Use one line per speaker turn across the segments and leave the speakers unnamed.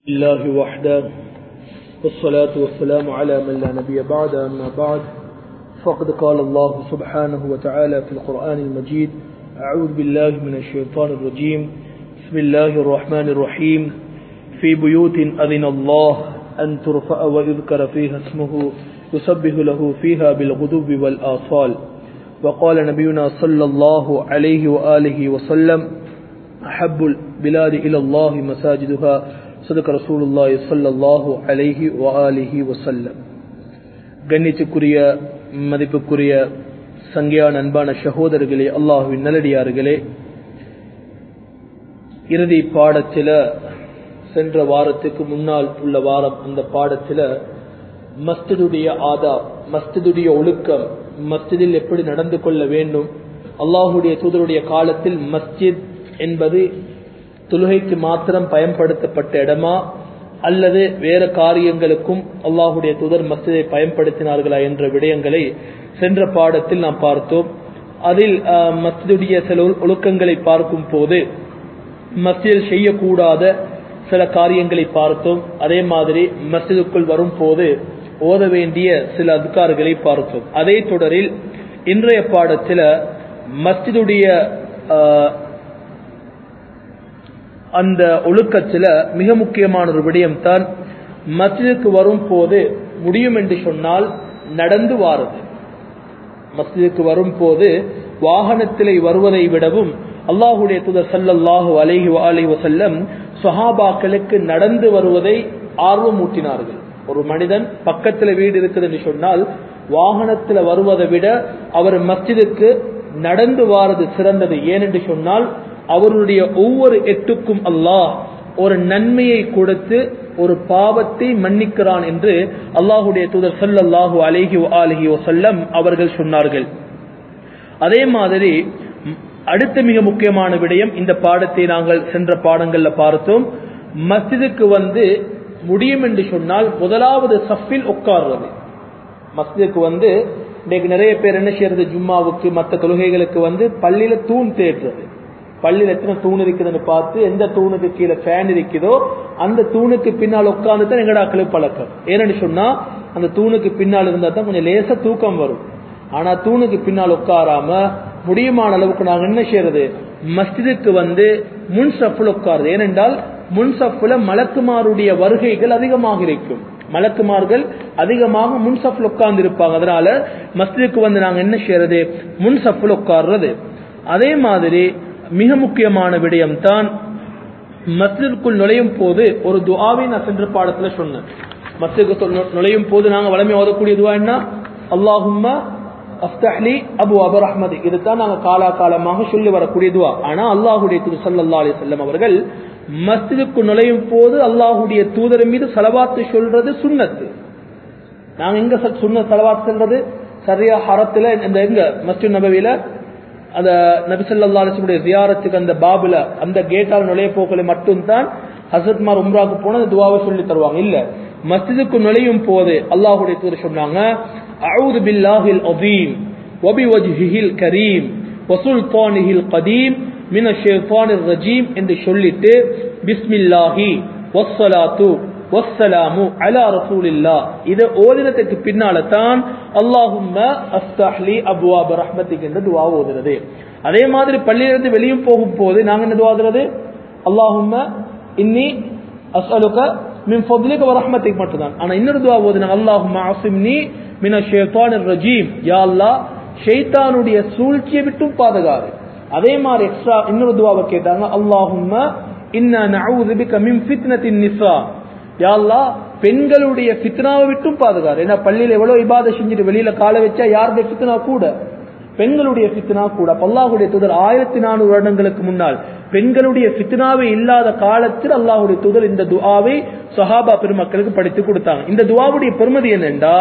الله وحده والصلاة والسلام على من لا نبي بعد أما بعد فقد قال الله سبحانه وتعالى في القرآن المجيد أعوذ بالله من الشيطان الرجيم بسم الله الرحمن الرحيم في بيوت أذن الله أن ترفع ويذكر فيها اسمه يسبح له فيها بالغدو والآصال وقال نبينا صلى الله عليه وآله وسلم أحب البلاد إلى الله مساجدها صدق رسول الله صلى الله عليه وآله وسلم கண்ணியத்துக்குரிய மதிப்புக்குரிய சங்கையான அன்பான சகோதரர்களே அல்லாஹுவின் நல்லடியார்களே இறுதி பாடத்தில் சென்ற வாரத்துக்கு முன்னால் உள்ள வாரம் அந்த பாடத்தில் மஸ்திதுடைய ஆதா மஸ்திதுடைய ஒழுக்கம் மஸ்ஜிதில் எப்படி நடந்து கொள்ள வேண்டும் அல்லாஹுடைய தூதருடைய காலத்தில் மஸ்ஜித் என்பது தொழுகைக்கு மாத்திரம் பயன்படுத்தப்பட்ட இடமா அல்லது வேற காரியங்களுக்கும் அல்லாஹுடைய தூதர் மஸ்ஜிதை பயன்படுத்தினார்களா என்ற விடயங்களை சென்ற பாடத்தில் நாம் பார்த்தோம் அதில் மஸ்ஜிதுடைய சில ஒழுக்கங்களை பார்க்கும் போது மஸ்ஜிதில் செய்யக்கூடாத சில காரியங்களை பார்த்தோம் அதே மாதிரி மஸ்ஜிதுக்குள் வரும் போது ஓத வேண்டிய சில அதிகாரிகளை பார்த்தோம் அதே தொடரில் இன்றைய பாடத்தில் மஸ்ஜிதுடைய அந்த ஒழுக்கத்தில் மிக முக்கியமான ஒரு விடயம் தான் மஸ்ஜிதுக்கு வரும் போது முடியும் என்று சொன்னால் நடந்து வாருது மஸ்ஜிதுக்கு வரும் போது வாகனத்தில் வருவதை விடவும் அல்லாஹுடைய துதர் சல்லல்லாஹு அலைஹி அலி வசல்லம் சுஹாபாக்களுக்கு நடந்து வருவதை ஆர்வம் ஊட்டினார்கள் ஒரு மனிதன் பக்கத்தில் வீடு இருக்குது என்று சொன்னால் வாகனத்தில் வருவதை விட அவர் மஸ்ஜிதுக்கு நடந்து வாரது சிறந்தது ஏனென்று சொன்னால் அவருடைய ஒவ்வொரு எட்டுக்கும் அல்லாஹ் ஒரு நன்மையை கொடுத்து ஒரு பாவத்தை மன்னிக்கிறான் என்று அல்லாஹுடைய தூதர் சல்லல்லாஹு அலிஹி அலிஹி வசல்லம் அவர்கள் சொன்னார்கள் அதே மாதிரி அடுத்த மிக முக்கியமான விடயம் இந்த பாடத்தை நாங்கள் சென்ற பாடங்கள்ல பார்த்தோம் மஸ்ஜிதுக்கு வந்து முடியும் என்று சொன்னால் முதலாவது சஃபில் உட்கார்றது மஸ்ஜிதுக்கு வந்து இன்னைக்கு நிறைய பேர் என்ன செய்யறது ஜும்மாவுக்கு மற்ற தொழுகைகளுக்கு வந்து பள்ளியில தூண் தேடுறது பள்ளியில் எத்தனை தூண் இருக்குதுன்னு பார்த்து எந்த தூணுக்கு கீழே ஃபேன் இருக்குதோ அந்த தூணுக்கு பின்னால் உட்கார்ந்து தான் எங்கடாக்களுக்கு பழக்கம் ஏன்னு சொன்னா அந்த தூணுக்கு பின்னால் இருந்தா தான் கொஞ்சம் லேசா தூக்கம் வரும் ஆனா தூணுக்கு பின்னால் உட்காராம முடியுமான அளவுக்கு நாங்க என்ன செய்யறது மஸ்ஜிதுக்கு வந்து முன் சஃபில் உட்காருது ஏனென்றால் முன் சஃபில் மலக்குமாருடைய வருகைகள் அதிகமாக இருக்கும் மலக்குமார்கள் அதிகமாக முன் சஃபில் உட்கார்ந்து இருப்பாங்க அதனால மஸ்ஜிதுக்கு வந்து நாங்க என்ன செய்யறது முன் சஃபில் உட்கார்றது அதே மாதிரி மிக முக்கியமான விடயம் தான் மஸ்ஜிற்குள் நுழையும் போது ஒரு துவாவை நான் சென்ற பாடத்துல சொன்னேன் மஸ்ஜிற்கு நுழையும் போது நாங்க வளமை ஓதக்கூடிய துவா என்ன அல்லாஹும்மா அஃப்தஹ்லி அபு அபர் அஹமது இதுதான் நாங்க காலா காலமாக சொல்லி வரக்கூடிய துவா ஆனா அல்லாஹுடைய திரு சல்லா அலி செல்லம் அவர்கள் மஸ்ஜிதுக்கு நுழையும் போது அல்லாஹுடைய தூதர் மீது செலவாத்து சொல்றது சுண்ணத்து நாங்க எங்க சுண்ண செலவாத்து சொல்றது சரியா ஹரத்துல இந்த எங்க மஸ்ஜித் நபவியில அந்த நபிசல்லா அலிஸ்முடைய ஜியாரத்துக்கு அந்த பாபுல அந்த கேட்டால் நுழைய போக்களை மட்டும்தான் ஹசரத்மார் உம்ராக்கு போன அந்த துவாவை சொல்லி தருவாங்க இல்ல மஸ்ஜிதுக்கு நுழையும் போது அல்லாஹுடைய தூர் சொன்னாங்க அவுது பில்லாஹில் அதீம் வபி வஜ்ஹில் கரீம் வசுல்தானிஹில் கதீம் மின ஷேஃபானிர் ரஜீம் என்று சொல்லிட்டு பிஸ்மில்லாஹி வஸ்ஸலாத்து வஸ்ஸலாமு அலா ரசூலில்லா இதை ஓதினத்துக்கு பின்னால தான் அல்லாஹும்ம அஸ்தஹ்லி அபுவாப் ரஹ்மத்திக் என்ற துவா ஓதுறது அதே மாதிரி பள்ளியிலிருந்து வெளியும் போகும் போது நாங்க என்ன துவாதுறது அல்லாஹும்ம இன்னி அஸ்அலுக மின் ஃபضلك ورحمتك மட்டும்தான் ஆனா இன்னொரு துவா ஓதுனாங்க அல்லாஹும்ம ஆசிம்னி மின ஷைத்தானிர் ரஜீம் யா அல்லாஹ் ஷைத்தானுடைய சூழ்ச்சியை விட்டும் பாதுகாரு அதே மாதிரி எக்ஸ்ட்ரா இன்னொரு துவாவை கேட்டாங்க அல்லாஹும்ம இன்னா நஊது பிக மின் ஃபித்னத்தின் நிசா யாழ்லா பெண்களுடைய ஃபித்னாவை விட்டும் பாதுகாரு ஏன்னா பள்ளியில எவ்வளவு இபாத செஞ்சுட்டு வெளியில கால வச்சா யாருடைய ஃபித்னா கூட பெண்களுடைய ஃபித்னா கூட பல்லாஹுடைய தூதர் ஆயிரத்தி நானூறு வருடங்களுக்கு முன்னால் பெண்களுடைய ஃபித்னாவே இல்லாத காலத்தில் அல்லாஹுடைய தூதர் இந்த துவாவை சஹாபா பெருமக்களுக்கு படித்து கொடுத்தாங்க இந்த துவாவுடைய பெருமதி என்னென்றா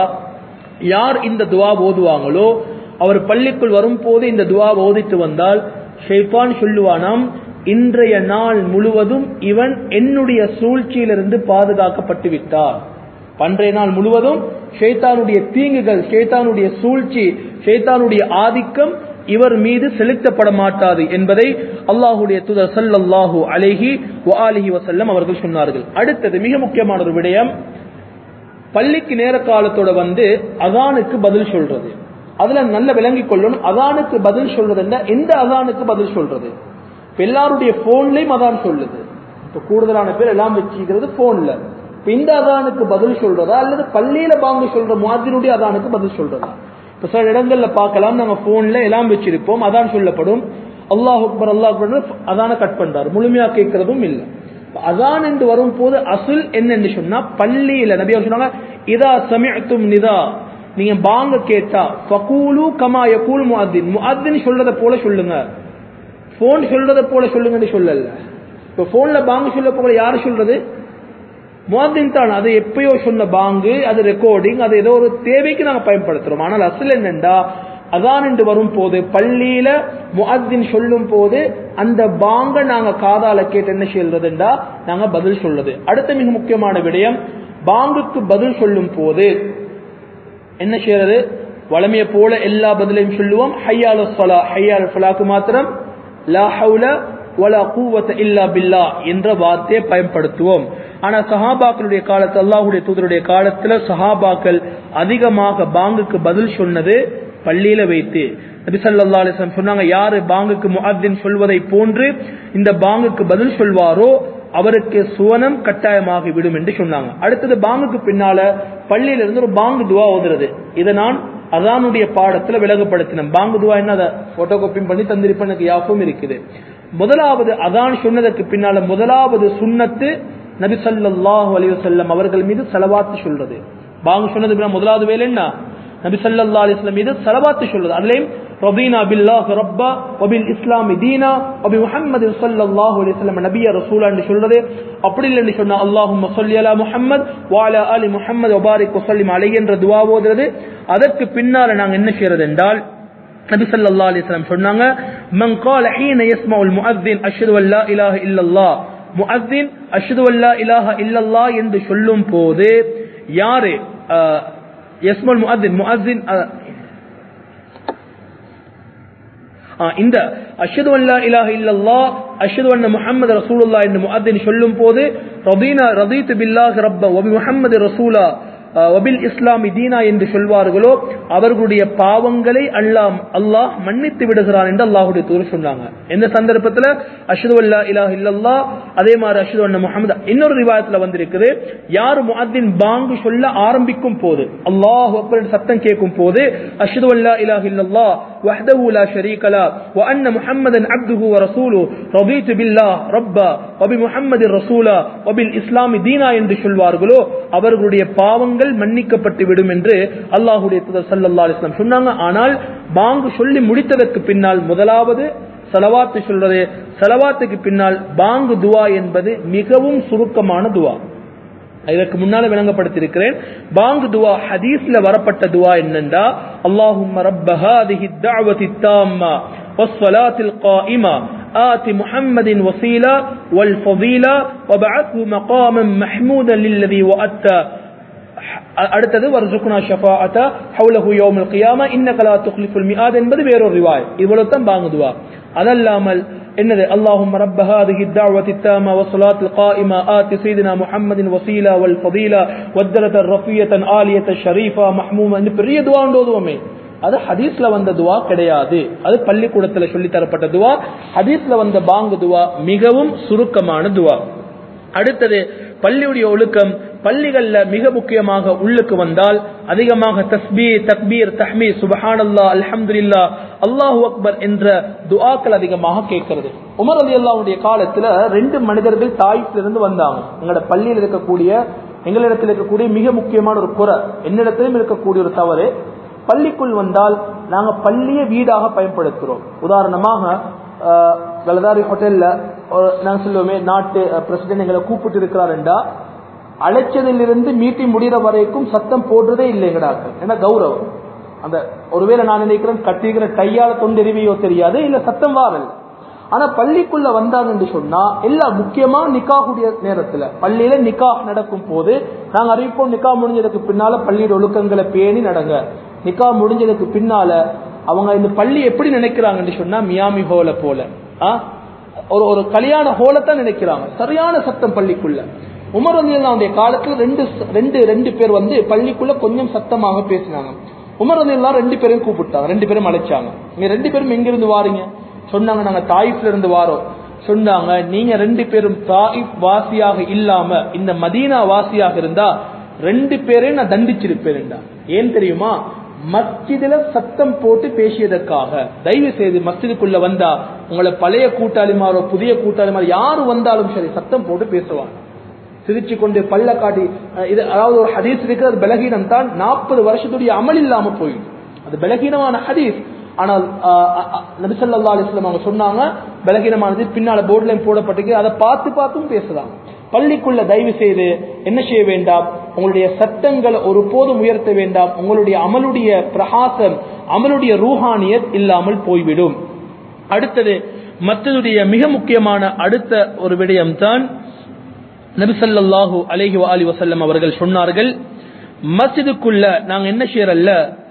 யார் இந்த துவா ஓதுவாங்களோ அவர் பள்ளிக்குள் வரும் போது இந்த துவா ஓதித்து வந்தால் ஷெய்பான் சொல்லுவானாம் இன்றைய நாள் முழுவதும் இவன் என்னுடைய சூழ்ச்சியிலிருந்து பாதுகாக்கப்பட்டு விட்டார் பன்றைய நாள் முழுவதும் ஷேத்தானுடைய தீங்குகள் ஷேத்தானுடைய சூழ்ச்சி ஷேத்தானுடைய ஆதிக்கம் இவர் மீது செலுத்தப்பட மாட்டாது என்பதை அல்லாஹுடைய தூதர் ஸல்லல்லாஹு அலைஹி வஆலிஹி வஸல்லம் அவர்கள் சொன்னார்கள் அடுத்தது மிக முக்கியமான ஒரு விடயம் பள்ளிக்கு நேர காலத்தோட வந்து அதானுக்கு பதில் சொல்றது அதுல நல்ல விளங்கிக் கொள்ளணும் அதானுக்கு பதில் சொல்றதுன்னா எந்த அதானுக்கு பதில் சொல்றது இப்ப எல்லாருடைய போன்லயும் அதான் சொல்லுது இப்ப கூடுதலான பேர் எல்லாம் வச்சுக்கிறது போன்ல இப்ப இந்த அதானுக்கு பதில் சொல்றதா அல்லது பள்ளியில பாங்க சொல்ற மாதிரியுடைய அதானுக்கு பதில் சொல்றதா இப்ப சில இடங்கள்ல பார்க்கலாம் நாங்க போன்ல எல்லாம் வச்சிருப்போம் அதான் சொல்லப்படும் அல்லாஹ் அக்பர் அல்லாஹ் அக்பர் அதான கட் பண்றாரு முழுமையா கேட்கறதும் இல்லை அதான் என்று வரும் போது அசுல் என்னன்னு சொன்னா பள்ளியில நபி அவர் சொன்னாங்க இதா சமிஅத்தும் நிதா நீங்க பாங்க கேட்டா ஃபகூலு கமா யகூல் முஅத்தின் முஅத்தின் சொல்றத போல சொல்லுங்க போன் சொல்றத போல சொல்லுங்கன்னு சொல்லல இப்ப போன்ல பாங்க சொல்ல போல யாரு சொல்றது முஅத்தின் தான் அது எப்பயோ சொன்ன பாங்கு அது ரெக்கார்டிங் அது ஏதோ ஒரு தேவைக்கு நாங்க பயன்படுத்துறோம் ஆனால் அசல் என்னண்டா அதான் என்று வரும் போது பள்ளியில முஅத்தின் சொல்லும் போது அந்த பாங்க நாங்க காதால கேட்டு என்ன சொல்றதுண்டா நாங்க பதில் சொல்றது அடுத்த மிக முக்கியமான விடயம் பாங்குக்கு பதில் சொல்லும் போது என்ன செய்யறது வளமைய போல எல்லா பதிலையும் சொல்லுவோம் ஹையால ஃபலா ஹையால ஃபலாக்கு மாத்திரம் லா ஹவுல வலா கூவத்த இல்லா பில்லா என்ற வார்த்தையை பயன்படுத்துவோம் ஆனா சஹாபாக்களுடைய காலத்து அல்லாஹுடைய தூதருடைய காலத்துல சஹாபாக்கள் அதிகமாக பாங்குக்கு பதில் சொன்னது பள்ளியில வைத்து நபி ஸல்லல்லாஹு அலைஹி வஸல்லம் சொன்னாங்க யாரு பாங்குக்கு முஅத்தின் சொல்வதை போன்று இந்த பாங்குக்கு பதில் சொல்வாரோ அவருக்கு சுவனம் கட்டாயமாகி விடும் என்று சொன்னாங்க அடுத்தது பாங்குக்கு பின்னால பள்ளியில இருந்து ஒரு பாங்கு துவா ஓதுறது இதை நான் அதானுடைய பாடத்துல விலகப்படுத்தினேன் பாங்கு துவா என்ன அதை போட்டோ காப்பி பண்ணி தந்திருப்பேன் எனக்கு யாப்பும் இருக்குது முதலாவது அதான் சொன்னதற்கு பின்னால முதலாவது சுன்னத்து நபி ஸல்லல்லாஹு அலைஹி வஸல்லம் அவர்கள் மீது செலவாத்து சொல்றது பாங்கு சொன்னது பின்னால் முதலாவது வேலை என்ன நபி ஸல்லல்லாஹு அலைஹி வஸல்லம் மீது செலவாத்து சொல்றது அதுலயும் ரபீனா பில்லாஹ் ரப்பா வபில் இஸ்லாமி தீனா வபி முஹம்மது ஸல்லல்லாஹு அலைஹி வஸல்லம் நபிய ரசூலா என்று சொல்றது அப்படி இல்லைன்னு சொன்னா அல்லாஹும்ம ஸல்லி அலா முஹம்மத் வ அலா ஆலி முஹம்மத் வபாரிக் வஸல்லிம் அலைஹி என்ற துஆ ஓதுறது அதற்கு பின்னால நாங்க என்ன செய்யறது என்றால் நபி ஸல்லல்லாஹு அலைஹி வஸல்லம் சொன்னாங்க மன் قال حين يسمع المؤذن اشهد ان لا اله الا الله முஅத்தின் அஷ்ஹது அல்லா இலாஹ இல்லல்லாஹ் என்று சொல்லும் போது யாரு யஸ்மல் முஅத்தின் முஅத்தின் இந்த அஷ்ஹது அல்லா இலாஹ இல்லல்லாஹ் அஷ்ஹது அன்ன முஹம்மது ரசூலுல்லாஹ் என்று முஅத்தின் சொல்லும் போது ரதீனா ரதீத்து பில்லாஹி ரப்ப வபி முஹம்மது ரசூலா வபில் இஸ்லாமி தீனா என்று சொல்வார்களோ அவர்களுடைய பாவங்களை அல்லாஹ் அல்லாஹ் மன்னித்து விடுகிறான் என்று அல்லாஹுடைய தூர் சொன்னாங்க எந்த சந்தர்ப்பத்தில் அஷ்து அல்லா இலாஹ் இல்லல்லா அதே மாதிரி அஷ்து அண்ண முகமது இன்னொரு ரிவாயத்துல வந்திருக்குது யார் முஅத்தின் பாங்கு சொல்ல ஆரம்பிக்கும் போது அல்லாஹ் அக்பர் சத்தம் கேட்கும் போது அஷ்து அல்லா இலாஹ் இல்லல்லா وحده لا شريك له وأن محمدا عبده ورسوله رضيت بالله ربا وبمحمد رسولا وبالإسلام دينا என்று சொல்வார்களோ அவர்களுடைய பாவங்கள் மன்னிக்கப்பட்டு விடும் என்று அல்லாஹுடைய தூதர் ஸல்லல்லாஹு அலைஹி வஸல்லம் சொன்னாங்க ஆனால் பாங்கு சொல்லி முடித்ததற்கு பின்னால் முதலாவது சலவாத்து சொல்றது சலவாத்துக்கு பின்னால் பாங்கு துவா என்பது மிகவும் சுருக்கமான துவா இதற்கு முன்னால விளங்கப்படுத்தியிருக்கிறேன் பாங்கு துவா ஹதீஸ்ல வரப்பட்ட துவா என்னண்டா அல்லாஹும்ம ரப்ப ஹாதிஹி الدعوة التامة والصلاة القائمة آت محمد وسيلة والفضيلة وبعثه مقاما محمودا للذي وأتى அடுத்தது வர்சுகுனா ஷஃபாஅத ஹவுலஹு யௌமல் கியாமா இன்னக லா துக்லிஃபுல் மிஆத் என்பது வேறொரு ரிவாய் இவ்வளவு தான் பாங்குதுவா அதல்லாமல் என்னது اللهم رب هذه الدعوة التامة والصلاة القائمة آت سيدنا محمد وسيلة والفضيلة والدرجة الرفية عالية الشريفة محمومة இந்த பெரிய துவா ஓதுவோமே அது ஹதீஸ்ல வந்த துவா கிடையாது அது பள்ளிக்கூடத்துல சொல்லி தரப்பட்ட துவா ஹதீஸ்ல வந்த பாங்கு துவா மிகவும் சுருக்கமான துவா அடுத்தது பள்ளியுடைய ஒழுக்கம் பள்ளிகள்ல மிக முக்கியமாக உள்ளுக்கு வந்தால் அதிகமாக தஸ்பீ தக்பீர் தஹ்மீ சுபஹானல்லா அல்ஹம்துலில்லா அல்லாஹு அக்பர் என்ற துஆக்கள் அதிகமாக கேட்கிறது உமர் அலி அல்லாவுடைய காலத்துல ரெண்டு மனிதர்கள் தாயிப்ல இருந்து வந்தாங்க எங்களோட பள்ளியில் இருக்கக்கூடிய எங்களிடத்தில் இருக்கக்கூடிய மிக முக்கியமான ஒரு குறை என்னிடத்திலும் இருக்கக்கூடிய ஒரு தவறு பள்ளிக்குள் வந்தால் நாங்க பள்ளியை வீடாக பயன்படுத்துறோம் உதாரணமாக கலதாரி ஹோட்டல்ல நான் சொல்லுவோமே நாட்டு பிரசிடென்ட் எங்களை கூப்பிட்டு இருக்கிறாருண்டா அழைச்சதிலிருந்து மீட்டிங் முடிகிற வரைக்கும் சத்தம் போடுறதே இல்லைங்கடாக்கள் ஏன்னா கௌரவம் அந்த ஒருவேளை நான் நினைக்கிறேன் கட்டிக்கிற கையால தொண்டெறிவையோ தெரியாது இல்ல சத்தம் வாரல் ஆனா பள்ளிக்குள்ள வந்தாங்கன்னு சொன்னா எல்லா முக்கியமா நிக்காகுடைய நேரத்துல பள்ளியில நிக்கா நடக்கும் போது நாங்க அறிவிப்போம் நிக்கா முடிஞ்சதுக்கு பின்னால பள்ளியோட ஒழுக்கங்களை பேணி நடங்க நிக்கா முடிஞ்சதுக்கு பின்னால அவங்க இந்த பள்ளி எப்படி நினைக்கிறாங்கன்னு சொன்னா மியாமி ஹோல போல ஒரு ஒரு கல்யாண ஹோலத்தான் நினைக்கிறாங்க சரியான சத்தம் பள்ளிக்குள்ள உமர் ரலியல்லாவுடைய காலத்துல ரெண்டு ரெண்டு ரெண்டு பேர் வந்து பள்ளிக்குள்ள கொஞ்சம் சத்தமாக பேசினாங்க உமர் ரலியல்லாஹு ரெண்டு பேரையும் கூப்பிட்டாங்க ரெண்டு பேரும் அழைச்சாங்க நீங்க ரெண்டு பேரும் எங்க இருந்து வாரீங்க சொன்னாங்க நாங்க தாயிஃப்ல இருந்து வாரோம் சொன்னாங்க நீங்க ரெண்டு பேரும் தாயிப் வாசியாக இல்லாம இந்த மதீனா வாசியாக இருந்தா ரெண்டு பேரையும் நான் தண்டிச்சிருப்பேன்டா ஏன் தெரியுமா மஸ்ஜிதுல சத்தம் போட்டு பேசியதற்காக தயவு செய்து மஸ்ஜிதுக்குள்ள வந்தா உங்களை பழைய கூட்டாளிமாரோ புதிய கூட்டாளிமாரோ யாரு வந்தாலும் சரி சத்தம் போட்டு பேசுவாங்க சிரிச்சு கொண்டு பல்ல காட்டி அஹ் இது அதாவது ஒரு ஹதீஸ் இருக்கு அது பலகீனம் தான் நாற்பது வருஷத்துடைய அமல் இல்லாம போயிடும் அது பலகீனமான ஹதீஸ் ஆனால் நபிசல்லா அலிஸ்லாம் அவங்க சொன்னாங்க பலகீனமானது பின்னால போர்ட்லையும் போடப்பட்டிருக்கு அதை பார்த்து பார்த்தும் பேசலாம் பள்ளிக்குள்ள தயவு செய்து என்ன செய்ய வேண்டாம் உங்களுடைய சட்டங்களை ஒருபோதும் உயர்த்த வேண்டாம் உங்களுடைய அமலுடைய பிரகாசம் அமலுடைய ரூஹானியத் இல்லாமல் போய்விடும் அடுத்தது மற்றதுடைய மிக முக்கியமான அடுத்த ஒரு விடயம்தான் நபிசல்லாஹு அலைஹி அலி வசல்லம் அவர்கள் சொன்னார்கள் மஸ்ஜிதுக்குள்ள நாங்க என்ன செய்யறல்ல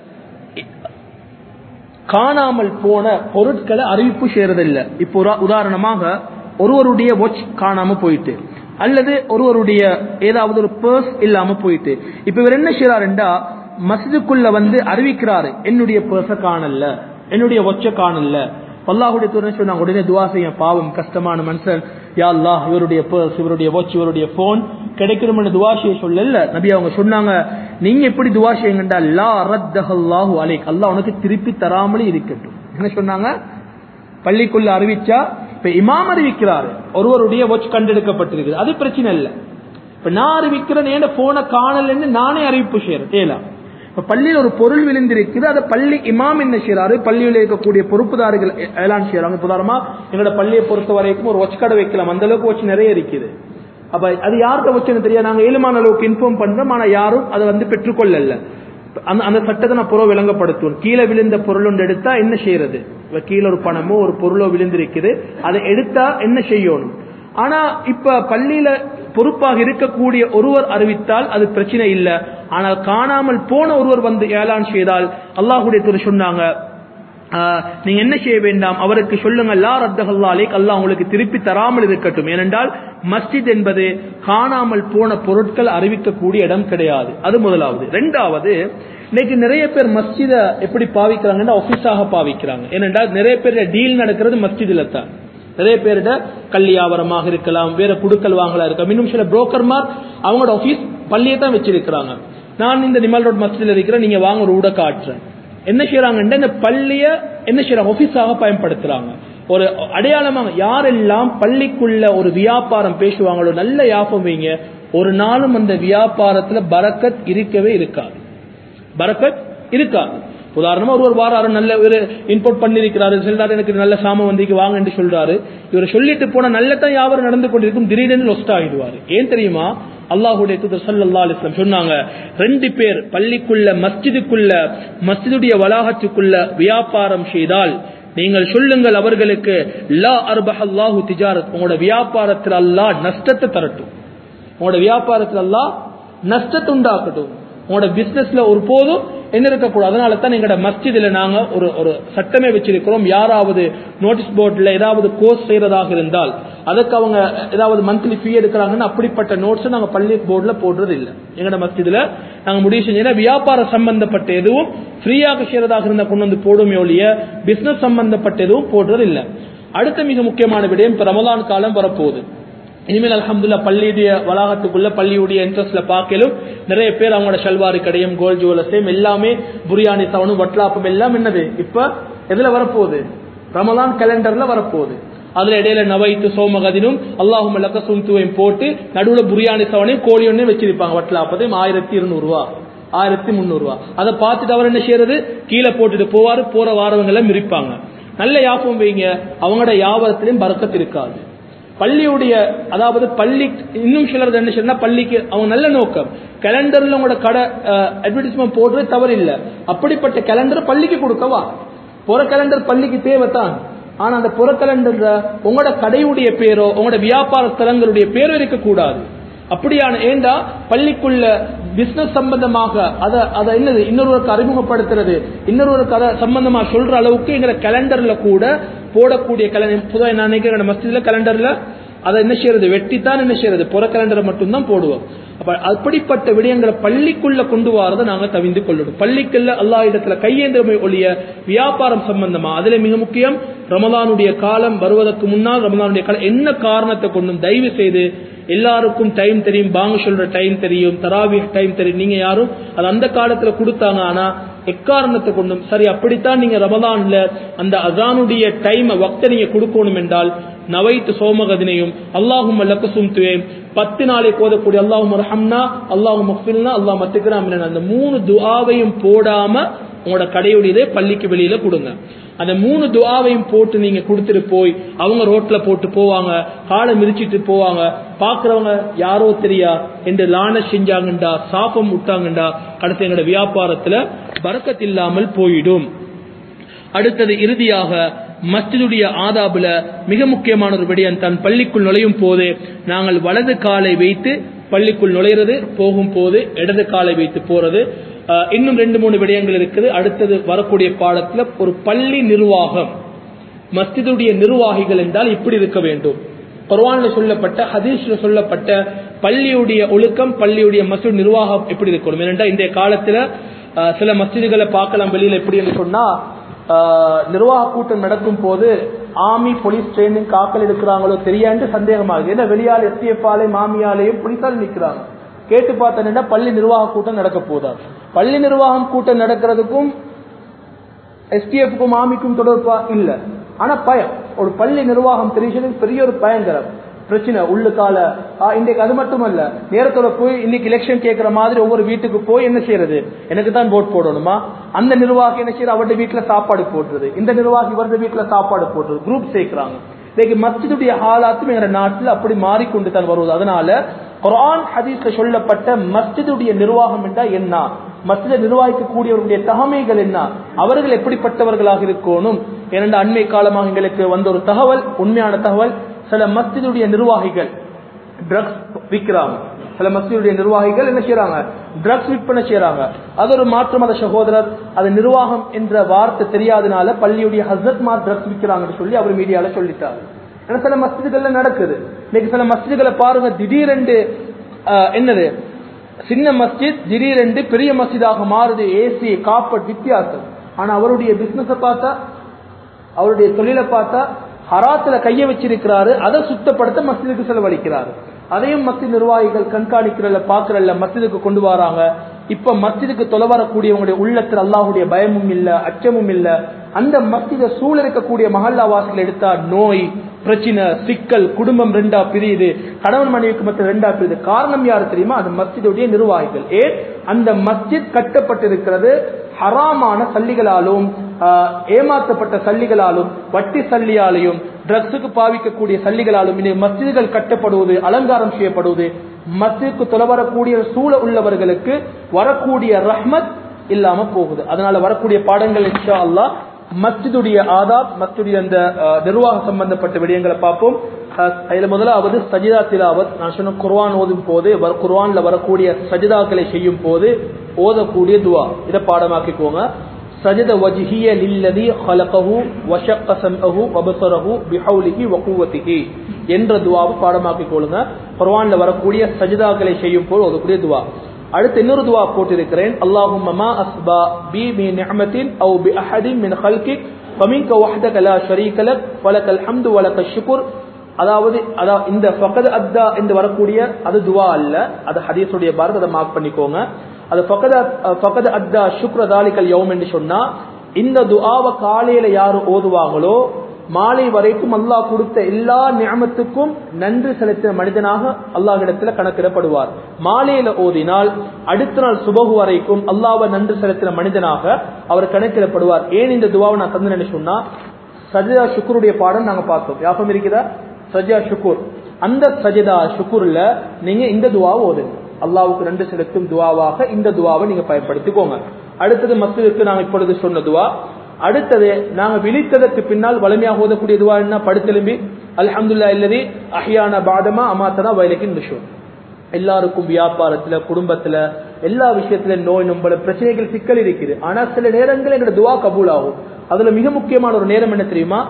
காணாமல் போன பொருட்களை அறிவிப்பு செய்யறதில்ல இப்போ உதா- உதாரணமாக ஒருவருடைய வாட்ச் காணாம போயிட்டு அல்லது ஒருவருடைய ஏதாவது ஒரு பர்ஸ் இல்லாம போயிட்டு இப்ப இவர் என்ன செய்யறாருண்டா மஸ்ஜிதுக்குள்ள வந்து அறிவிக்கிறாரு என்னுடைய பர்ஸ காணல என்னுடைய ஒச்ச காணல அல்லாஹுடைய துறை சொன்னாங்க உடனே துவா செய்ய பாவம் கஷ்டமான மனுஷன் யா அல்லாஹ் இவருடைய பர்ஸ் இவருடைய வாட்ச் இவருடைய போன் கிடைக்கணும்னு துவா செய்ய சொல்லல நபி அவங்க சொன்னாங்க நீங்க எப்படி துவா செய்யுங்கண்டா லா ரத்தஹல்லாஹு அலைக் அல்லாஹ் உனக்கு திருப்பி தராமலே இருக்கட்டும் என்ன சொன்னாங்க பள்ளிக்குள்ள அறிவிச்சா இப்ப இமாம் அறிவிக்கிறாரு ஒருவருடைய வாட்ச் கண்டெடுக்கப்பட்டிருக்குது அது பிரச்சனை இல்ல இப்ப நான் அறிவிக்கிறேன் ஏன் போனை காணலன்னு நானே அறிவிப்பு செய்யறேன் ஏலா இப்ப பள்ளியில் ஒரு பொருள் விழுந்திருக்குது அதை பள்ளி இமாம் என்ன செய்யறாரு பள்ளியில் இருக்கக்கூடிய பொறுப்புதாரிகள் எ- ஏலான் செய்யறாங்க இப்ப உதாரணமா எங்களோட பள்ளியை பொறுத்த வரைக்கும் ஒரு வாட்ச் கடை வைக்கலாம் அந்த அளவுக்கு வாட்ச் நிறைய இருக்குது அப்ப அது யார்கிட்ட வச்சுன்னு தெரியாது நாங்க ஏழுமான அளவுக்கு இன்ஃபார்ம் பண்றோம் ஆனா யாரும் அதை வந்து பெற்றுக்கொள்ளல அந்த அந்த சட்டத்தை நான் புறம் விளங்கப்படுத்துவேன் கீழே விழுந்த பொருள் ஒன்று எடுத்தா என்ன செய்யறது இப்ப கீழே ஒரு பணமோ ஒரு பொருளோ விழுந்திருக்குது அதை எடுத்தா என்ன செய்யணும் ஆனா இப்ப பள்ளியில பொறுப்பாக இருக்கக்கூடிய ஒருவர் அறிவித்தால் அது பிரச்சனை இல்லை ஆனால் காணாமல் போன ஒருவர் வந்து ஏலான் செய்தால் அல்லாஹுடைய துறை சொன்னாங்க ஆஹ், நீங்க என்ன செய்ய வேண்டாம் அவருக்கு சொல்லுங்க லா ரத்தகல்லாலே அல்லாஹ் உங்களுக்கு திருப்பி தராமல் இருக்கட்டும் ஏனென்றால் மஸ்ஜித் என்பது காணாமல் போன பொருட்கள் அறிவிக்கக்கூடிய இடம் கிடையாது அது முதலாவது ரெண்டாவது இன்னைக்கு நிறைய பேர் மஸ்ஜித எப்படி பாவிக்கிறாங்கன்னா ஆபீஸாக பாவிக்கிறாங்க ஏனென்றால் நிறைய பேர் டீல் நடக்கிறது மஸ்ஜிதுல தான் நிறைய பேரிட கல்யாவரமாக இருக்கலாம் வேற குடுக்கல் வாங்கலா இருக்கலாம் இன்னும் சில புரோக்கர்மார் அவங்களோட ஆபீஸ் பள்ளியை தான் வச்சிருக்கிறாங்க நான் இந்த நிமல் ரோட் மஸ்ஜிதில் இருக்கிறேன் நீங்க வாங்க ஒரு ஊட காட்டுறேன் என்ன செய்யறாங்கன்னா இந்த பள்ளிய என்ன செய்யறாங்க ஆபீஸாக பயன்படுத்துறாங்க ஒரு அடையாளமாக யாரெல்லாம் பள்ளிக்குள்ள ஒரு வியாபாரம் பேசுவாங்களோ நல்ல யாபம் வைங்க ஒரு நாளும் அந்த வியாபாரத்துல பரக்கத் இருக்கவே இருக்காது பரக்கத் இருக்காது உதாரணமா ஒருவர் வாராரு நல்ல ஒரு இன்புட் பண்ணிருக்கிறாரு சொல்றாரு எனக்கு நல்ல சாமம் வந்திக்கு வாங்க என்று சொல்றாரு இவர் சொல்லிட்டு போன நல்லதான் யாவரும் நடந்து கொண்டிருக்கும் திடீரென்று லொஸ்ட் ஆகிடுவாரு ஏன் தெரியுமா அல்லாஹுடைய தூதர் ஸல்லல்லாஹு அலைஹி வஸல்லம் சொன்னாங்க ரெண்டு பேர் பள்ளிக்குள்ள மஸ்ஜிதுக்குள்ள மஸ்ஜிதுடைய வளாகத்துக்குள்ள வியாபாரம் செய்தால் நீங்கள் சொல்லுங்கள் அவர்களுக்கு லா அர்பஹல்லாஹு திஜாரத் உங்களோட வியாபாரத்தில் அல்லாஹ் நஷ்டத்தை தரட்டும் உங்களோட வியாபாரத்தில் அல்லாஹ் நஷ்டத்தை உண்டாக்கட்டும் உங்களோட பிசினஸ்ல ஒரு போதும் என்ன இருக்கக்கூடாது அதனால தான் எங்களோட மஸ்ஜிதுல நாங்க ஒரு ஒரு சட்டமே வச்சிருக்கிறோம் யாராவது நோட்டீஸ் போர்ட்ல ஏதாவது கோர்ஸ் செய்யறதாக இருந்தால் அதுக்கு அவங்க ஏதாவது மந்த்லி ஃபீ எடுக்கிறாங்கன்னு அப்படிப்பட்ட நோட்ஸ் நாங்க பள்ளி போர்டுல போடுறது இல்லை எங்களோட மஸ்ஜிதுல நாங்க முடிவு செஞ்சோம்னா வியாபாரம் சம்பந்தப்பட்ட எதுவும் ஃப்ரீயாக செய்யறதாக இருந்தா கொண்டு வந்து போடுமே ஒழிய பிசினஸ் சம்பந்தப்பட்ட எதுவும் போடுறது இல்லை அடுத்த மிக முக்கியமான விடயம் இப்ப ரமலான் காலம் வரப்போகுது இனிமேல் அல்ஹம்துல்லா பள்ளியுடைய வளாகத்துக்குள்ள பள்ளியுடைய இன்ட்ரெஸ்ட்ல பார்க்கலும் நிறைய பேர் அவங்களோட ஷல்வாரி கடையும் கோல்ட் ஜுவல்லர்ஸையும் எல்லாமே புரியாணி சவனும் வட்லாப்பம் எல்லாம் என்னது இப்ப எதுல வரப்போகுது ரமலான் கேலண்டர்ல வரப்போகுது அதுல இடையில நவைத்து சோமகதினும் அல்லாஹும் லக்க சுந்துவையும் போட்டு நடுவுல புரியாணி சவனையும் கோழி ஒன்னையும் வச்சிருப்பாங்க வட்லாப்பதையும் ஆயிரத்தி இருநூறு ரூபா ஆயிரத்தி முந்நூறு ரூபா அதை பார்த்துட்டு அவர் என்ன செய்யறது கீழே போட்டுட்டு போவாரு போற வாரவங்க எல்லாம் மிரிப்பாங்க நல்ல யாபம் வைங்க அவங்களோட யாபத்திலையும் பறக்கத்து இருக்காது பள்ளியுடைய அதாவது பள்ளி இன்னும் சிலர் என்ன செய்யறா பள்ளிக்கு அவங்க நல்ல நோக்கம் கேலண்டர்ல உங்களோட கடை அட்வர்டைஸ்மெண்ட் போடுறது தவறு இல்ல அப்படிப்பட்ட கேலண்டர் பள்ளிக்கு கொடுக்கவா புற கேலண்டர் பள்ளிக்கு தேவைத்தான் ஆனா அந்த புற கேலண்டர்ல உங்களோட கடையுடைய பேரோ உங்களோட வியாபார ஸ்தலங்களுடைய பேரோ இருக்கக்கூடாது அப்படியான ஏண்டா பள்ளிக்குள்ள பிசினஸ் சம்பந்தமாக அத அத என்னது இன்னொருவருக்கு அறிமுகப்படுத்துறது இன்னொருவருக்கு அதை சம்பந்தமா சொல்ற அளவுக்கு எங்க கேலண்டர்ல கூட போடக்கூடிய கலண்டர் பொதுவாக நான் நினைக்கிறேன் மஸ்ஜித்ல கலண்டர்ல அதை என்ன செய்யறது வெட்டித்தான் என்ன செய்யறது புற கலண்டரை மட்டும்தான் போடுவோம் அப்ப அப்படிப்பட்ட விடயங்களை பள்ளிக்குள்ள கொண்டு வரதை நாங்க தவிந்து கொள்ளணும் பள்ளிக்குள்ள அல்லா இடத்துல கையேந்திரமை ஒழிய வியாபாரம் சம்பந்தமா அதுல மிக முக்கியம் ரமலானுடைய காலம் வருவதற்கு முன்னால் ரமலானுடைய காலம் என்ன காரணத்தை கொண்டும் தயவு செய்து எல்லாருக்கும் டைம் தெரியும் பாங்க சொல்ற டைம் தெரியும் தராவி டைம் தெரியும் நீங்க யாரும் அது அந்த காலத்துல கொடுத்தாங்க ஆனா எக்காரணத்தை கொண்டும் சரி அப்படித்தான் நீங்க ரமலான்ல அந்த அசானுடைய டைம் வக்த நீங்க கொடுக்கணும் என்றால் நவைத்து சோமகதினையும் அல்லாஹும் லக்கசும் துவேம் பத்து நாளைக்கு ஓதக்கூடிய அல்லாஹும் ரஹம்னா அல்லாஹும் மஃபில்னா அல்லாஹ் மத்துக்கிறாம் அந்த மூணு துஆவையும் போடாம உங்களோட கடையுடையதே பள்ளிக்கு வெளியில கொடுங்க அந்த மூணு துஆவையும் போட்டு நீங்க கொடுத்துட்டு போய் அவங்க ரோட்ல போட்டு போவாங்க காலை மிதிச்சிட்டு போவாங்க பாக்குறவங்க யாரோ தெரியா என்று லான செஞ்சாங்கண்டா சாப்பம் விட்டாங்கண்டா கடைசி எங்களோட வியாபாரத்துல பறக்கத் இல்லாமல் போயிடும் அடுத்தது இறுதியாக மஸ்ஜிதுடைய ஆதாபுல மிக முக்கியமான ஒரு விடயம் தன் பள்ளிக்குள் நுழையும் போது நாங்கள் வலது காலை வைத்து பள்ளிக்குள் நுழையிறது போகும் போது இடது காலை வைத்து போறது அஹ், இன்னும் ரெண்டு மூணு விடயங்கள் இருக்குது அடுத்தது வரக்கூடிய பாடத்துல ஒரு பள்ளி நிர்வாகம் மஸ்ஜிதுடைய நிர்வாகிகள் என்றால் இப்படி இருக்க வேண்டும் குர்ஆன்ல சொல்லப்பட்ட ஹதீஸ்ல சொல்லப்பட்ட பள்ளியுடைய ஒழுக்கம் பள்ளியுடைய மஸ்ஜித் நிர்வாகம் எப்படி இருக்கணும் ஏனென்றால் இன்றைய காலத்துல அஹ், சில மஸ்ஜிதுகளை பார்க்கலாம் வெளியில எப்படி என்று சொன்னா ஆஹ் நிர்வாக கூட்டம் நடக்கும் போது ஆர்மி போலீஸ் ட்ரைனிங் காக்கல் எடுக்கிறாங்களோ தெரியாண்டு சந்தேகமாகுது ஏன்னா வெளியால் எஸ்டிஎஃப் ஆலையும் மாமியாலையும் போலீஸால் நிற்கிறாங்க கேட்டு பார்த்தேன்னா பள்ளி நிர்வாக கூட்டம் நடக்க போதா பள்ளி நிர்வாகம் கூட்டம் நடக்கிறதுக்கும் எஸ்டிஎஃப்க்கும் ஆமிக்கும் தொடர்பா இல்ல ஆனா பயம் ஒரு பள்ளி நிர்வாகம் தெரிஞ்சது பெரிய ஒரு பயங்கரம் பிரச்சனை உள்ளுக்கால ஆ, இன்றைக்கு அது மட்டுமல்ல நேரத்தோட போய் இன்னைக்கு எலெக்ஷன் கேட்கிற மாதிரி ஒவ்வொரு வீட்டுக்கு போய் என்ன செய்யறது எனக்கு தான் ஓட் போடணுமா அந்த நிர்வாகி என்ன செய்யறது அவருடைய வீட்டுல சாப்பாடு போட்டுறது இந்த நிர்வாகி இவருடைய வீட்டுல சாப்பாடு போட்டுறது குரூப் சேர்க்கிறாங்க இன்னைக்கு மஸ்ஜிதுடைய ஹாலாத்தும் எங்க நாட்டில் அப்படி மாறிக்கொண்டு தான் வருவது அதனால குர்ஆன் ஹதீஸ்ல சொல்லப்பட்ட மஸ்ஜிதுடைய நிர்வாகம் என்றால் என்ன மஸ்ஜிதை நிர்வாகிக்கக்கூடியவர்களுடைய தகமைகள் என்ன அவர்கள் எப்படிப்பட்டவர்களாக இருக்கணும் ஏனென்ற அண்மை காலமாக எங்களுக்கு வந்த ஒரு தகவல் உண்மையான தகவல் சில மஸ்ஜிதுடைய நிர்வாகிகள் ட்ரக்ஸ் விற்கிறாங்க சில மஸ்ஜிதுடைய நிர்வாகிகள் என்ன செய்யறாங்க ட்ரக்ஸ் விற்பனை செய்யறாங்க அது ஒரு மாற்று மத சகோதரர் அது நிர்வாகம் என்ற வார்த்தை தெரியாதனால பள்ளியுடைய ஹசரத் மார் ட்ரக்ஸ் விற்கிறாங்கன்னு சொல்லி அவர் மீடியால சொல்லிட்டாரு ஏன்னா சில மஸ்ஜிதுகள்ல நடக்குது இன்னைக்கு சில மஸ்ஜிதுகளை பாருங்க திடீரென்று ஆஹ், என்னது சின்ன மஸ்ஜித் திடீரென்று பெரிய மஸ்ஜிதாக மாறுது ஏசி காப்பட் வித்தியாசம் ஆனா அவருடைய பிசினஸ பார்த்தா அவருடைய தொழிலை பார்த்தா ஹராத்துல கைய வச்சிருக்கிறாரு அதை சுத்தப்படுத்த மஸ்ஜிதுக்கு செலவழிக்கிறாரு அதையும் மஸ்ஜித் நிர்வாகிகள் கண்காணிக்கிறல்ல பாக்குறல்ல மஸ்ஜிதுக்கு கொண்டு வராங்க இப்ப மஸ்ஜிதுக்கு தொலை வரக்கூடியவங்களுடைய உள்ளத்தில் அல்லாஹுடைய பயமும் இல்ல அச்சமும் இல்ல அந்த மஸ்ஜித சூழ இருக்கக்கூடிய மஹல்லா வாசல் எடுத்தா நோய் பிரச்சனை சிக்கல் குடும்பம் ரெண்டா பிரியுது கணவன் மனைவிக்கு மற்ற ரெண்டா பிரியுது காரணம் யாரு தெரியுமா அது மஸ்ஜிதுடைய நிர்வாகிகள் ஏன் அந்த மஸ்ஜித் கட்டப்பட்டிருக்கிறது ஹராமான சல்லிகளாலும் ஆஹ், ஏமாற்றப்பட்ட சல்லிகளாலும் வட்டி சல்லியாலையும் ட்ரக்ஸுக்கு பாவிக்கக்கூடிய சல்லிகளாலும் இனி மஸ்ஜிதுகள் கட்டப்படுவது அலங்காரம் செய்யப்படுவது மஸ்ஜிதுக்கு தொலை வரக்கூடிய சூழ உள்ளவர்களுக்கு வரக்கூடிய ரஹ்மத் இல்லாம போகுது அதனால வரக்கூடிய பாடங்கள் இன்ஷா அல்லாஹ் மஸ்ஜிதுடைய ஆதாப் மஸ்ஜிதுடைய அந்த அஹ், நிர்வாக சம்பந்தப்பட்ட விடயங்களை பார்ப்போம் அஹ், இதுல முதலாவது சஜிதா திலாவத் நான் சொன்ன குர்ஆன் ஓதும் போது வர- குர்ஆன்ல வரக்கூடிய சஜிதாக்களை செய்யும் போது ஓதக்கூடிய துவா இதை பாடமாக்கிக்கோங்க சஜத வஜ்ஹிய லில்லதி ஹலகஹு வஷக்க சம்அஹு வபஸரஹு பிஹவுலிஹி வகுவதிஹி என்ற துவாவை பாடமாக்கிக் கொள்ளுங்க குர்ஆன்ல வரக்கூடிய சஜிதாக்களை செய்யும் போது ஓதக்கூடிய துவா அடுத்து இன்னொரு துவா போட்டிருக்கிறேன் அல்லாஹும் மா அஸ்பா பி மி நிஅமத்தின் அவு பி அஹதின் மின் ஹல்கிக் ஃபமின்க வஹ்தக லா ஷரீக லக் வலக்கல் ஹம்து வலக்க ஷுக்ர் அதாவது அதாவது இந்த ஃபகத் அத்தா என்று வரக்கூடிய அது துவா அல்ல அது ஹதீஸுடைய பாரத் அதை மார்க் பண்ணிக்கோங்க அது ஃபகத் ஃபகத் அத்தா சுக்ர தாலிகல் யௌம் என்று சொன்னா இந்த துஆவை காலையில யாரு ஓதுவாங்களோ மாலை வரைக்கும் அல்லாஹ் கொடுத்த எல்லா நியமத்துக்கும் நன்றி செலுத்தின மனிதனாக அல்லாஹ்விடத்துல கணக்கிடப்படுவார் மாலையில ஓதினால் அடுத்த நாள் சுபகு வரைக்கும் அல்லாஹ்வை நன்றி செலுத்தின மனிதனாக அவர் கணக்கிடப்படுவார் ஏன் இந்த துவாவை நான் தந்தேன்னு சொன்னா சஜிதா ஷுக்குருடைய பாடம் நாங்க பார்த்தோம் யாபம் இருக்குதா சஜிதா ஷுக்குர் அந்த சஜிதா ஷுக்குர்ல நீங்க இந்த துவாவை ஓதுங்க அல்லாஹ்வுக்கு நன்றி செலுத்தும் துவாவாக இந்த துவாவை நீங்க பயன்படுத்திக்கோங்க அடுத்தது மஸ்ஜிதுக்கு நாங்க இப்பொழுது சொன்ன துவா அடுத்தது நாங்க விழித்ததற்கு பின்னால் வலிமையாக ஓதக்கூடிய துவா என்ன படுத்தெலும்பி அல்ஹம்துல்லா இல்லதி அஹ்யானா பாதமா அமாத்தனா வயலுக்கு நிஷோம் எல்லாருக்கும் வியாபாரத்துல குடும்பத்துல எல்லா விஷயத்துல நோய் நம்பல பிரச்சனைகள் சிக்கல் இருக்குது ஆனா சில நேரங்கள் எங்களோட துவா கபூல் ஆகும் அதுல மிக முக்கியமான ஒரு நேரம் என்ன தெரியுமா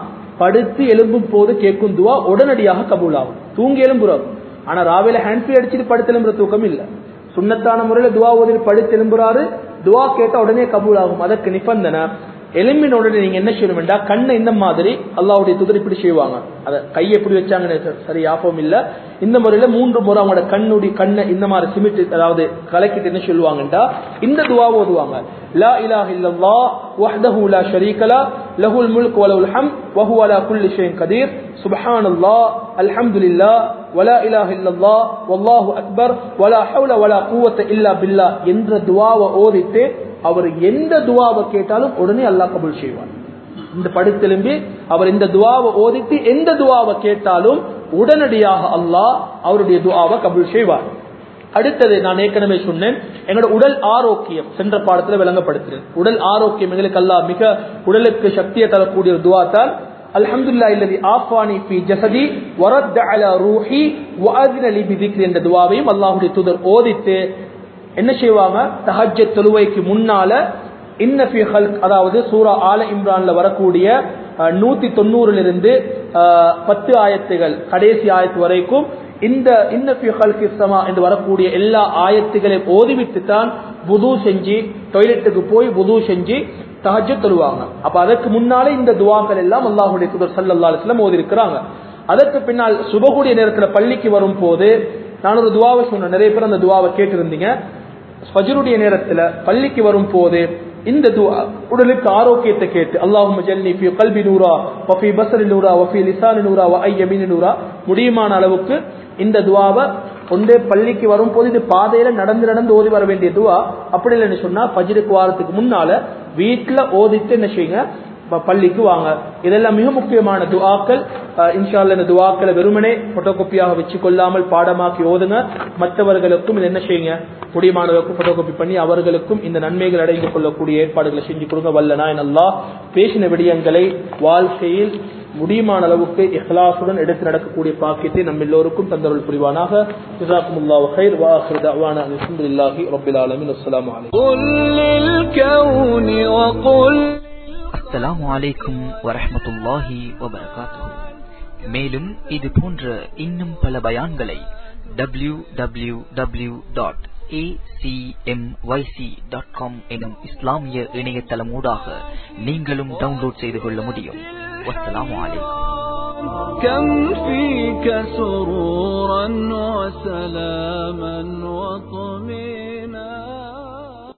படுத்து எலும்பும் போது கேட்கும் துவா உடனடியாக கபூலாகும் தூங்கி எலும்புறோம் ஆனா ராவில ஹேண்ட்ஃபி அடிச்சுட்டு படுத்து எலும்புற தூக்கம் இல்ல சுண்ணத்தான முறையில துவா ஓதி படுத்து எலும்புறாரு துவா கேட்டா உடனே கபூலாகும் அதற்கு நிபந்தனை எலும்பின உடனே நீங்க என்ன செய்யணும்டா கண்ணை இந்த மாதிரி அல்லாவுடைய துதிரி இப்படி செய்வாங்க அத கையை எப்படி வச்சாங்கன்னு சரி ஆப்பம் இல்ல இந்த முறையில மூன்று முறை அவங்களோட கண்ணுடி கண்ணை இந்த மாதிரி சிமிட்டு அதாவது கலக்கிட்டு என்ன சொல்லுவாங்கடா இந்த துவா ஓதுவாங்க லா இலாஹ இல்லல்லாஹ் வஹ்தஹு லா ஷரீக லா லஹுல் முல்க் வ லஹுல் ஹம்த் வ ஹுவ அலா குல்லி ஷைஇன் கதீர் சுப்ஹானல்லாஹ் அல்ஹம்துலில்லாஹ் வலா இலாஹ இல்லல்லாஹ் வல்லாஹு அக்பர் வலா ஹவுல வலா குவத்த இல்லா பில்லாஹ் என்ற துவாவை ஓதிட்டு அவர் எந்த துவாவை கேட்டாலும் உடனே அல்லாஹ் கபூல் செய்வார் இந்த படுத்தெலும்பி அவர் இந்த துவாவை ஓதித்து எந்த துவாவை கேட்டாலும் உடனடியாக அல்லாஹ் அவருடைய துவாவை கபூல் செய்வார் அடுத்தது நான் ஏற்கனவே சொன்னேன் எங்களோட உடல் ஆரோக்கியம் சென்ற பாடத்துல விளங்கப்படுத்துறேன் உடல் ஆரோக்கியம் எங்களுக்கு அல்லாஹ் மிக உடலுக்கு சக்தியை தரக்கூடிய ஒரு துவா தான் அல்ஹம்துலில்லாஹ் இல்லதி ஆஃபானி ஃபி ஜஸதி வரத்த அலா ரூஹி வஅத்ன லி பிதிக்ரி என்ற துவாவையும் அல்லாஹ்வுடைய தூதர் ஓதித்து என்ன செய்வாங்க தஹஜ்ஜத் தொழுவைக்கு முன்னால இன்ன ஃபி ஹல்க் அதாவது சூரா ஆல இம்ரான்ல வரக்கூடிய நூத்தி தொண்ணூறுல இருந்து பத்து ஆயத்துகள் கடைசி ஆயத்து வரைக்கும் இந்த இன்ன ஃபி ஹல்கி ஸமா என்று வரக்கூடிய எல்லா ஆயத்துகளையும் ஓதிவிட்டு தான் புது செஞ்சு டாய்லெட்டுக்கு போய் புது செஞ்சு தஹஜ்ஜத் தொழுவாங்க அப்ப அதற்கு முன்னாலே இந்த துவாக்கள் எல்லாம் அல்லாஹ்வுடைய தூதர் ஸல்லல்லாஹு அலைஹி வஸல்லம் ஓதி இருக்கிறாங்க அதற்கு பின்னால் சுபகுடைய நேரத்துல பள்ளிக்கு வரும் போது நான் ஒரு துவாவை சொன்னேன் நிறைய பேர் அந்த துவாவை கேட்டிருந்தீங்க ஃபஜ்ருடைய நேரத்துல பள்ளிக்கு வரும் போது இந்த துவா உடலுக்கு ஆரோக்கியத்தை கேட்டு அல்லாஹும் ஜல்லி ஃபி கல்பி நூரா வஃபி பஸ்ரி நூரா வஃபி லிசானி நூரா வ ஐயமினி நூரா முடியுமான அளவுக்கு இந்த துவாவை ஒன்றே பள்ளிக்கு வரும்போது இது பாதையில நடந்து நடந்து ஓதி வர வேண்டிய துவா அப்படி இல்லைன்னு சொன்னா ஃபஜ்ருக்கு வாரத்துக்கு முன்னால வீட்டுல ஓதிட்டு என்ன செய்யுங்க பள்ளிக்கு வாங்க இதெல்லாம் மிக முக்கியமான துவாக்கள் இன்ஷால்ல இந்த துவாக்களை வெறுமனே போட்டோகாப்பியாக வச்சு கொள்ளாமல் பாடமாக்கி ஓதுங்க மற்றவர்களுக்கும் இது என்ன செய்யுங்க முடியுமானவருக்கும் போட்டோகாப்பி பண்ணி அவர்களுக்கும் இந்த நன்மைகள் அடைந்து கொள்ளக்கூடிய ஏற்பாடுகளை செஞ்சு கொடுங்க வல்லனா நல்லா பேசின விடயங்களை வாழ்க்கையில் முடியுமான அளவுக்கு இஹ்லாசுடன் எடுத்து நடக்கக்கூடிய பாக்கியத்தை நம்ம எல்லோருக்கும் தந்தருள் புரிவானாக ஜிசாக்குமுல்லாஹு கைர் வா ஆখির دعوانا الحمد لله رب العالمين والسلام عليكم
قل للكون وقل
அஸ்ஸலாமு அலைக்கும் வரஹ்மத்துல்லாஹி வபரகாத்துஹு மேலும் இது போன்ற இன்னும் பல பயான்களை W W W dot dot com எனும் இஸ்லாமிய இணையதளம் ஊடாக நீங்களும் டவுன்லோட் செய்து கொள்ள முடியும் வஸ்ஸலாமு அலைக்கும்
كم فيك سرورا وسلاما وطمئنا